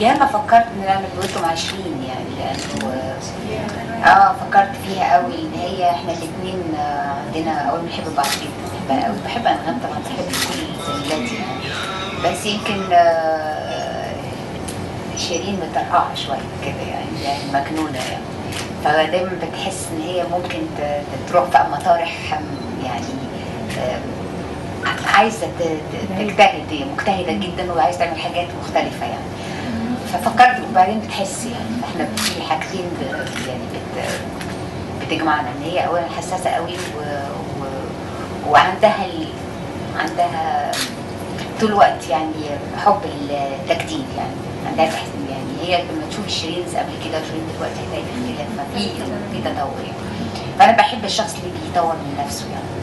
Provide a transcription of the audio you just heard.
ياما فكرت ان اعمل دويتو مع شيرين يعني لانه اه فكرت فيها قوي ان هي احنا الاثنين عندنا اول بنحب بعض جدا بحبها قوي بحب انغام طبعا بحب كل زميلاتي يعني بس يمكن آه، شيرين مترقعة شوية كده يعني يعني مجنونة يعني فدايما بتحس ان هي ممكن ت- تروح في مطارح يعني آه، عايزة ت- ت- تجتهد هي مجتهدة جدا وعايزة تعمل حاجات مختلفة يعني ففكرت وبعدين بتحس يعني احنا في حاجتين ب- يعني بت بتجمعنا ان هي اولا حساسه قوي و... و... وعندها ال... عندها طول الوقت يعني حب التجديد يعني عندها تحسين يعني هي لما تشوف شيرين قبل كده وشيرين دلوقتي هتلاقي في اختلاف ففي في تطور يعني فانا بحب الشخص اللي بيطور من نفسه يعني